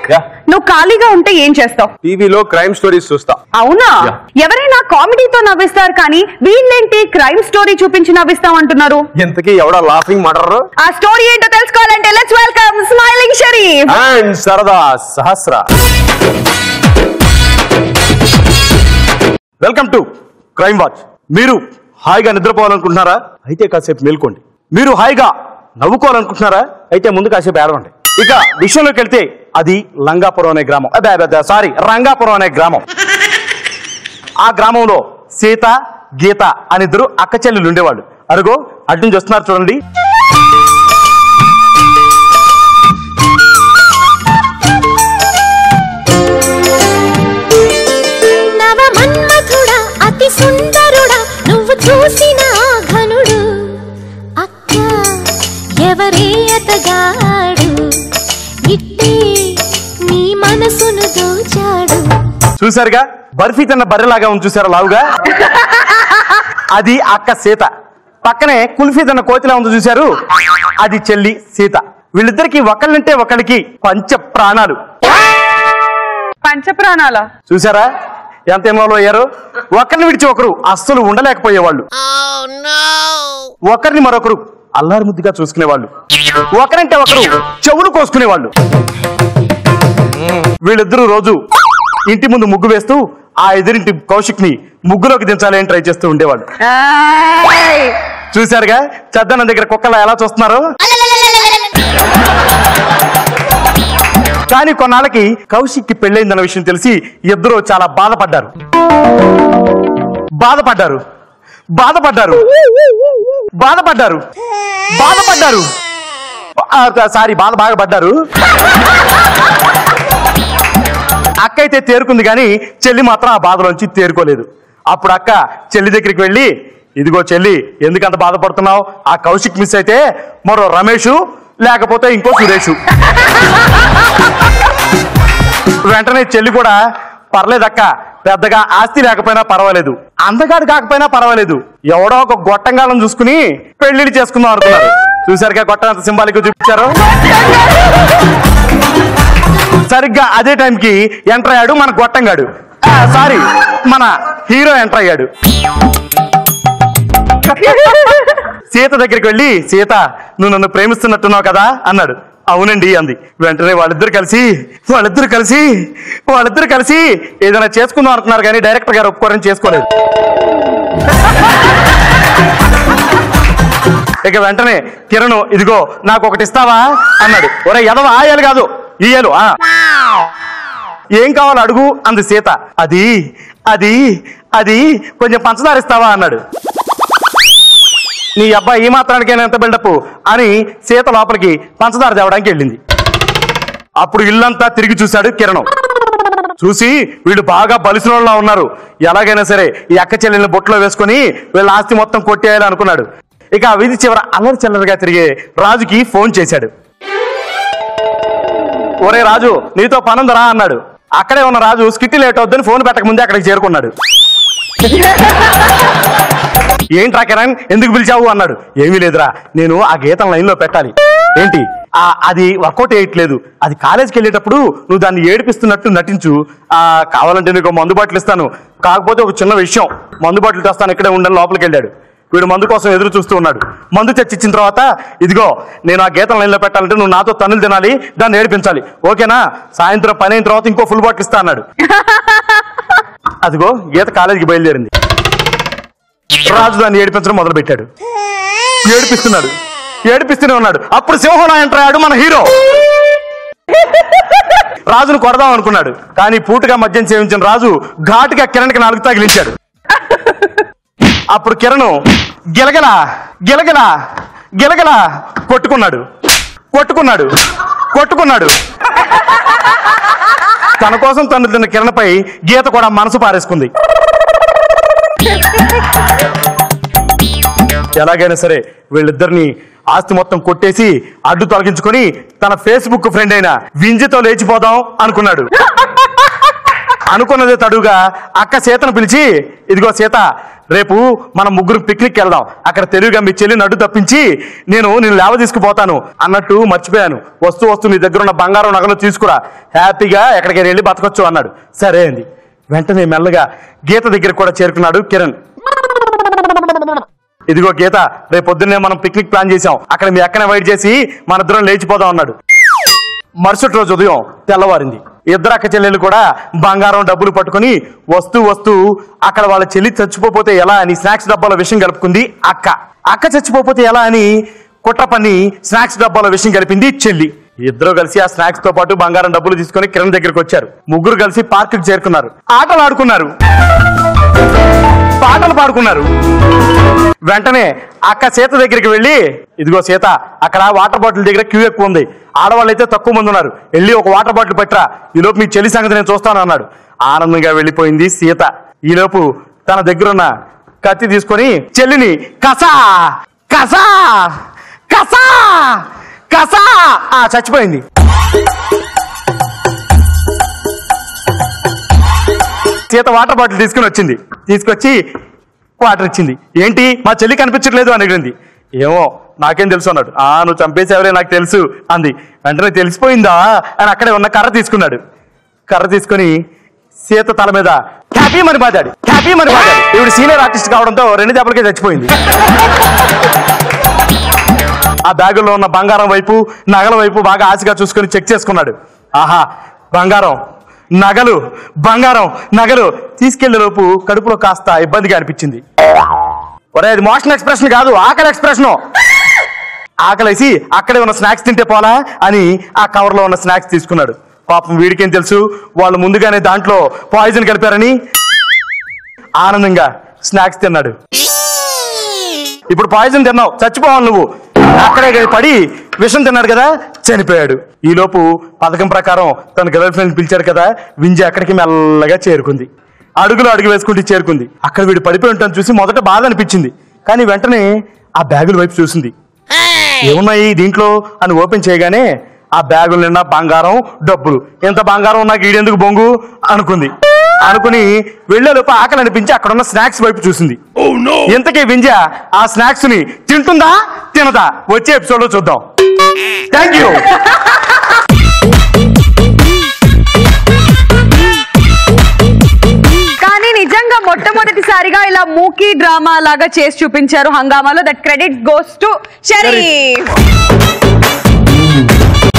Kaushik Yeah. నువ్వు ఖాళీగా ఉంటే ఏం చేస్తావు టీవీలో క్రైమ్ స్టోరీస్ చూస్తా అవునా Yeah. ఎవరైనా కామెడీతో నవ్విస్తారు కానీ వీళ్ళేంటి క్రైమ్ స్టోరీ చూపించి నవ్విస్తాం అంటున్నారు ఎంతకీ ఎవడా లాఫింగ్ మర్డర్ ఆ స్టోరీ ఏంటో తెలుసుకోవాలంటే let's welcome smiling Sharif and సరదా Sahasra welcome to crime watch మీరు హాయిగా నిద్రపోవాలనుకుంటున్నారా అయితే కాసేపు మేల్కోండి మీరు హాయిగా నవ్వుకోవాలనుకుంటున్నారా అయితే ముందు కాసేపు ఏడవండి ఇక విషయంలోకి వెళ్తే అది లంగాపురం అనే గ్రామం అదే అదే సారీ రంగాపురం అనే గ్రామం ఆ గ్రామంలో సీత గీత అని ఇద్దరు అక్క చెల్లెలు ఉండేవాళ్ళు అరుగో అటు నుంచి వస్తున్నారు చూడండి నవ మన్మథుడా అతి సుందరుడా నువ్వు చూసిన ఆ ఘనుడు అక్క ఎవరే అతగాడు ఇట్టే నీ మనసును దోచాడు చూసారుగా బర్ఫీ తిన్న బర్రెలాగా ఉంది చూసారా లావుగా అది అక్క సీత పక్కనే కుల్ఫీ తిన్న కోతిలా ఉంది చూశారు అది చెల్లి సీత వీళ్ళిద్దరికి ఒకళ్ళంటే ఒకళ్ళకి పంచ ప్రాణాలు పంచప్రాణాల చూసారా ఎంత ఇన్వాల్వ్ అయ్యారు ఒకరిని విడిచి ఒకరు అస్సలు ఉండలేకపోయేవాళ్ళు ఒకరిని మరొకరు అల్లారు ముద్దుగా చూసుకునేవాళ్ళు ఒకరంటే ఒకరు చెవులు కోసుకునేవాళ్ళు వీళ్ళిద్దరూ రోజు ఇంటి ముందు ముగ్గు వేస్తూ ఆ ఎదురింటి కౌశిక్ ని ముగ్గులోకి దించాలి అని ట్రై చేస్తూ ఉండేవాళ్ళు చూశారుగా చద్దన్న దగ్గర కుక్కలా ఎలా చూస్తున్నారు కానీ కొన్నాళ్ళకి కౌశిక్ కి పెళ్ళైందన్న విషయం తెలిసి ఇద్దరు చాలా బాధపడ్డారు బాధపడ్డారు బాధపడ్డారు బాధపడ్డారు బాధపడ్డారు ఆ, సారీ బాధ బాగా పడ్డారు అక్క అయితే తేరుకుంది కానీ చెల్లి మాత్రం ఆ బాధలోంచి తేరుకోలేదు అప్పుడు అక్క చెల్లి దగ్గరికి వెళ్ళి ఇదిగో చెల్లి ఎందుకంత బాధపడుతున్నావు ఆ కౌశిక్ మిస్ అయితే మరో రమేషు లేకపోతే ఇంకో సురేషు వెంటనే చెల్లి కూడా పర్లేదక్క పెద్దగా ఆస్తి లేకపోయినా పర్వాలేదు అందగాడు కాకపోయినా పర్వాలేదు ఎవడో ఒక గొట్టంగాలం చూసుకుని పెళ్లిళ్ళు చేసుకుందాం అనుకున్నారు చూసారుగా గొట్టం ఎంత సింబాలిక్ చూపించారు సరిగ్గా అదే టైంకి ఎంటర్ అయ్యాడు మన గొట్టంగాడు సారీ మన హీరో ఎంటర్ అయ్యాడు సీత దగ్గరికి వెళ్ళి సీత నువ్వు నన్ను ప్రేమిస్తున్నట్టున్నావు కదా అన్నాడు అవునండి అంది వెంటనే వాళ్ళిద్దరు కలిసి వాళ్ళిద్దరు కలిసి వాళ్ళిద్దరు కలిసి ఏదైనా చేసుకుందాం అనుకున్నారు కానీ డైరెక్టర్ గారు ఒప్పుకోరని చేసుకోలేదు ఇక వెంటనే కిరణ్ ఇదిగో నాకు ఒకటి ఇస్తావా అన్నాడు ఒరే ఎదవ ఆయాలు కాదు ఇయ్యాలు ఆ ఏం కావాలో అడుగు అంది సీత అది అది అది కొంచెం పంచదార ఇస్తావా అన్నాడు నీ అబ్బాయి ఈ మాత్రానికైనా ఎంత బిల్డప్ అని సీత లోపలికి పంచదార తేవడానికి వెళ్ళింది అప్పుడు ఇల్లంతా తిరిగి చూశాడు కిరణం చూసి వీళ్ళు బాగా బలిసినోళ్ళ ఉన్నారు ఎలాగైనా సరే ఈ అక్క చెల్లెల్ని బొట్లో వేసుకొని వీళ్ళ ఆస్తి మొత్తం కొట్టేయాలి అనుకున్నాడు ఇక ఆ వీధి చివర అల్లరి చిల్లరగా తిరిగే రాజుకి ఫోన్ చేశాడు ఒరే రాజు నీతో పనుందరా అన్నాడు అక్కడే ఉన్న రాజు స్కిట్టి లేట్ అవుద్దని ఫోన్ పెట్టక ముందే అక్కడికి చేరుకున్నాడు ఏంట్రా కిరణ్ ఎందుకు పిలిచావు అన్నాడు ఏమీ లేదురా నేను ఆ గీతం లైన్ లో పెట్టాలి ఏంటి ఆ అది వర్కౌట్ చేయట్లేదు అది కాలేజీకి వెళ్ళేటప్పుడు నువ్వు దాన్ని ఏడిపిస్తున్నట్టు నటించు ఆ కావాలంటే నీకు మందు బాటిల్ ఇస్తాను కాకపోతే ఒక చిన్న విషయం మందు బాటిల్ తెస్తాను ఇక్కడే ఉండని లోపలికి వెళ్ళాడు వీడు మందు కోసం ఎదురు చూస్తూ ఉన్నాడు మందు తెచ్చిచ్చిన తర్వాత ఇదిగో నేను ఆ గీతం లైన్లో పెట్టాలంటే నువ్వు నాతో తన్నులు తినాలి దాన్ని ఏడిపించాలి ఓకేనా సాయంత్రం పని అయిన తర్వాత ఇంకో ఫుల్ బాటిల్ ఇస్తా అన్నాడు అదిగో గీత కాలేజీకి బయలుదేరింది రాజు దాన్ని ఏడిపించడం మొదలు పెట్టాడు ఏడిపిస్తున్నాడు ఏడిపిస్తూనే ఉన్నాడు అప్పుడు సింహం ఎంటర్ మన హీరో రాజును కొడదాం అనుకున్నాడు కానీ పూటగా మద్యం సేవించిన రాజు ఘాటుగా కిరణ్కి నాలుగు తగిలించాడు అప్పుడు కిరణ్ గిలగల గిలగల గిలగల కొట్టుకున్నాడు కొట్టుకున్నాడు కొట్టుకున్నాడు తన కోసం తను తిన్న కిరణ్పై గీత కూడా మనసు పారేసుకుంది ఎలాగైనా సరే వీళ్ళిద్దరిని ఆస్తి మొత్తం కొట్టేసి అడ్డు తొలగించుకొని తన ఫేస్బుక్ ఫ్రెండ్ అయిన వింజతో లేచిపోదాం అనుకున్నాడు అనుకున్నదే తడుగా అక్క సీతను పిలిచి ఇదిగో సీత రేపు మనం ముగ్గురు పిక్నిక్ వెళ్దాం అక్కడ తెలివిగా మీ చెల్లి నడ్డు తప్పించి నేను నేను లేవ తీసుకుపోతాను అన్నట్టు మర్చిపోయాను వస్తూ వస్తూ నీ దగ్గర ఉన్న బంగారం నగలు తీసుకురా హ్యాపీగా ఎక్కడికి వెళ్ళి బతకొచ్చు అన్నాడు సరే అంది వెంటనే మెల్లగా గీత దగ్గర కూడా చేరుకున్నాడు కిరణ్ ఇదిగో గీత రేపు పొద్దున్నే మనం పిక్నిక్ ప్లాన్ చేసాం అక్కడ మీ అక్కనే వైట్ చేసి మన ఇద్దరం లేచిపోదాం అన్నాడు మరుసటి రోజు ఉదయం తెల్లవారింది ఇద్దరు అక్క చెల్లెలు కూడా బంగారం డబ్బులు పట్టుకొని వస్తూ వస్తూ అక్కడ వాళ్ళ చెల్లి చచ్చిపోతే ఎలా అని స్నాక్స్ డబ్బాల విషయం కలుపుకుంది అక్క అక్క చచ్చిపోతే ఎలా అని కుట్ర పని స్నాక్స్ డబ్బాల విషయం కలిపింది చెల్లి ఇద్దరు కలిసి ఆ స్నాక్స్ తో పాటు బంగారం డబ్బులు తీసుకొని కిరణ్ దగ్గరికి వచ్చారు ముగ్గురు కలిసి పార్క్ చేరుకున్నారు ఆటలు ఆడుకున్నారు పాటలు పాడుకున్నారు వెంటనే అక్క సీత దగ్గరికి వెళ్ళి ఇదిగో సీత అక్కడ వాటర్ బాటిల్ దగ్గర క్యూ ఎక్కువ ఉంది ఆడవాళ్ళు అయితే తక్కువ మంది ఉన్నారు వెళ్ళి ఒక వాటర్ బాటిల్ పెట్టరా ఈలోపు మీ చెల్లి సంగతి నేను చూస్తాను అన్నాడు ఆనందంగా వెళ్ళిపోయింది సీత ఈలోపు తన దగ్గరున్న కత్తి తీసుకొని చెల్లిని కసా కసా కసా కసా ఆ చచ్చిపోయింది సీత వాటర్ బాటిల్ తీసుకుని వచ్చింది తీసుకొచ్చి వాటర్ ఇచ్చింది ఏంటి మా చెల్లి కనిపించట్లేదు అని అడిగింది ఏమో నాకేం తెలుసు అన్నాడు ఆ నువ్వు చంపేసేవరే నాకు తెలుసు అంది వెంటనే తెలిసిపోయిందా అని అక్కడే ఉన్న కర్ర తీసుకున్నాడు కర్ర తీసుకొని సీత తల మీద హ్యాపీ మని బాదాడు హ్యాపీ మని బాదాడు ఇవిడు సీనియర్ ఆర్టిస్ట్ కావడంతో రెండు దెబ్బలకే చచ్చిపోయింది ఆ బ్యాగులో ఉన్న బంగారం వైపు నగల వైపు బాగా ఆశగా చూసుకొని చెక్ చేసుకున్నాడు ఆహా బంగారం నగలు బంగారం నగలు తీసుకెళ్లే లోపు కడుపులో కాస్త ఇబ్బందిగా అనిపించింది ఒరే అది మోషన్ ఎక్స్ప్రెషన్ కాదు ఆకలి ఎక్స్ప్రెషన్ ఆకలేసి అక్కడే ఉన్న స్నాక్స్ తింటే పోలా అని ఆ కవర్ లో ఉన్న స్నాక్స్ తీసుకున్నాడు పాపం వీడికేం తెలుసు వాళ్ళు ముందుగానే దాంట్లో పాయిజన్ కలిపారని ఆనందంగా స్నాక్స్ తిన్నాడు ఇప్పుడు పాయిజన్ తిన్నావు చచ్చిపోవాలి నువ్వు అక్కడే పడి విషం తిన్నాడు కదా చనిపోయాడు ఈ లోపు పథకం ప్రకారం తన గర్ల్ ఫ్రెండ్ పిలిచాడు కదా వింజి అక్కడికి మెల్లగా చేరుకుంది అడుగులు అడుగు వేసుకుంటూ చేరుకుంది అక్కడ వీడు పడిపోయి ఉంటాను చూసి మొదట బాధ అనిపించింది కానీ వెంటనే ఆ బ్యాగుల వైపు చూసింది ఏమున్నాయి దీంట్లో అని ఓపెన్ చేయగానే ఆ బ్యాగుల నిండా బంగారం డబ్బులు ఎంత బంగారం నాకు ఈడెందుకు బొంగు అనుకుంది అనుకుని వెళ్లేలోపు ఆకలి అనిపించి అక్కడ ఉన్న స్నాక్స్ వైపు చూసింది ఇంతకీ వింజ ఆ స్నాక్స్ ని తింటుందా తినదా వచ్చే ఎపిసోడ్ లో చూద్దాం థ్యాంక్ యూ కానీ నిజంగా మొట్టమొదటిసారిగా ఇలా మూకీ డ్రామా లాగా చేసి చూపించారు హంగామాలో that credit goes to Sharif